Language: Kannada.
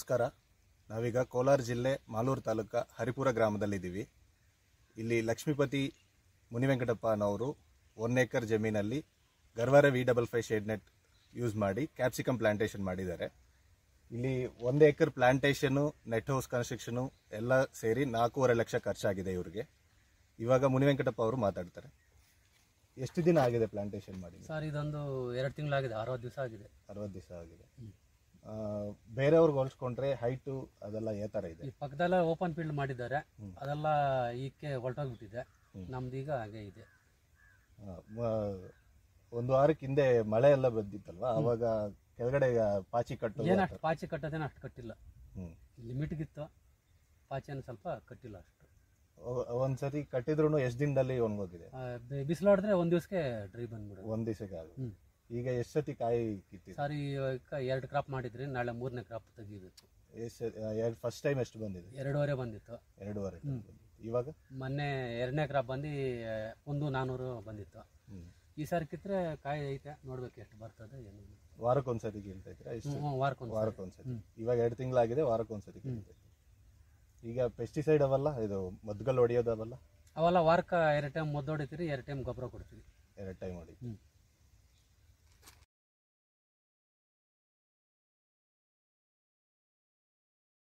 ನಮಸ್ಕಾರ ನಾವೀಗ ಕೋಲಾರ ಜಿಲ್ಲೆ ಮಾಲೂರು ತಾಲೂಕ ಹರಿಪುರ ಗ್ರಾಮದಲ್ಲಿದ್ದೀವಿ ಇಲ್ಲಿ ಲಕ್ಷ್ಮೀಪತಿ ಮುನಿವೆಂಕಟಪ್ಪ ಅನ್ನೋರು ಒನ್ ಏಕರ್ ಜಮೀನಲ್ಲಿ Garware V double five shade net use ಮಾಡಿ ಕ್ಯಾಪ್ಸಿಕಮ್ ಪ್ಲಾಂಟೇಶನ್ ಮಾಡಿದ್ದಾರೆ ಇಲ್ಲಿ ಒಂದು acre plantation net house construction ಎಲ್ಲ ಸೇರಿ ನಾಲ್ಕೂವರೆ ಲಕ್ಷ ಖರ್ಚಾಗಿದೆ ಇವ್ರಿಗೆ ಇವಾಗ ಮುನಿವೆಂಕಟಪ್ಪ ಅವರು ಮಾತಾಡ್ತಾರೆ ಎಷ್ಟು ದಿನ ಆಗಿದೆ ಪ್ಲಾಂಟೇಶನ್ ಮಾಡಿ ಸರ್ ಇದೊಂದು ಎರಡು ತಿಂಗಳಾಗಿದೆ ಅರವತ್ತು ದಿವಸ ಆಗಿದೆ ಅರವತ್ತು ದಿವಸ ಆಗಿದೆ ಆ, ಬೇರೆಯವ್ರಿಗೆ ಹೋಲಿಸ್ಕೊಂಡ್ರೆ ಹೈಟು ಅದೆಲ್ಲ ಯಾವ ಥರ ಇದೆ ಈ ಪಕ್ಕದಲ್ಲ ಓಪನ್ ಫೀಲ್ಡ್ ಮಾಡಿದ್ದಾರೆ ಅದೆಲ್ಲ ಈಕೆ ಹೊರಟೋಗ್ಬಿಟ್ಟಿದೆ ನಮ್ದೀಗ ಹಾಗೆ ಇದೆ ಆ, ಮ- ಒಂದು ವಾರಕ್ಕೆ ಹಿಂದೆ ಮಳೆ ಎಲ್ಲ ಬಂದಿತ್ತಲ್ವಾ ಅವಾಗ ಕೆಳಗಡೆ ಪಾಚಿ ಕಟ್ಟೋದು ಆ ಏನಷ್ಟು ಥರ. ಪಾಚಿ ಕಟ್ಟೋದೇನೋ ಅಷ್ಟು ಕಟ್ಟಿಲ್ಲ ಹ್ಮ್. ಲಿಮಿಟ್ಗಿತ್ತು ಪಾಚಿಯನ್ನು ಸ್ವಲ್ಪ ಕಟ್ಟಿಲ್ಲ ಅಷ್ಟು ಒ- ಒಂದ್ಸತಿ ಕಟ್ಟಿದ್ರು ಎಷ್ಟು ದಿನದಲ್ಲಿ ಒಣಗೋಗಿದೆ ಬಿಸಿಲು ಹೊಡೆದ್ರೆ ಒಂದು ದಿವಸಕ್ಕೆ ಡ್ರೈ ಬಂದ್ಬಿಡೋದು ಒಂದ್ ದಿವಸಕ್ಕೆ ಆಗುತ್ತೆ ಹ್ಮ್. ಈಗ ಎಷ್ಟು ಸತಿ ಕಾಯಿ ಕಿತ್ತಿದೆ ಸರ್ ಈಗ ಎರಡು ಕ್ರಾಪ್ ಮಾಡಿದ್ರಿ ನಾಳೆ ಮೂರನೇ ಕ್ರಾಪ್ ತೆಗಿಬೇಕು ಎಷ್ಟು ಫಸ್ಟ್ ಟೈಮ್ ಎಷ್ಟು ಬಂದಿದೆ ಎರಡೂವರೆ ಬಂದಿತ್ತು ಎರಡೂವರೆ ton ಬಂದಿದೆ. ಇವಾಗ ಮೊನ್ನೆ ಎರಡನೇ ಕ್ರಾಪ್ ಬಂದು ಒಂದು ನಾನ್ನೂರು ಬಂದಿತ್ತು ಹ್ಮ್. ಈ ಸಾರಿ ಕಿತ್ತರೆ ಕಾಯಿ ಐತೆ ನೋಡ್ಬೇಕು ಎಷ್ಟು ಬರ್ತದೆ ಏನು ವಾರಕ್ಕೊಂದ್ಸತಿ ಕೀಳ್ತಾ ಇದ್ರೆ ಎಷ್ಟು ಹ್ಞೂ ವಾರಕ್ಕೊಂದು ವಾರಕ್ಕೊಂದ್ಸತಿ ಇವಾಗ ಎರಡು ತಿಂಗಳಾಗಿದೆ ವಾರಕ್ಕೊಂದ್ಸತಿ ಕೀಳ್ತಾ ಇದ್ರೆ ಈಗ ಪೆಸ್ಟಿಸೈಡ್ ಅವಲ್ಲ ಇದು ಮದ್ದುಗಳು ಹೊಡೆಯೋದವಲ್ಲ ಅವೆಲ್ಲ ವಾರಕ್ಕೆ ಎರಡು ಟೈಮ್ ಮದ್ದು ಹೊಡಿತೀರಿ ಎರಡು ಟೈಮ್ ಗೊಬ್ಬರ ಕೊಡ್ತೀವಿ ಎರಡು ಟೈಮ್ ಹೊಡಿ ಹ್ಮ್.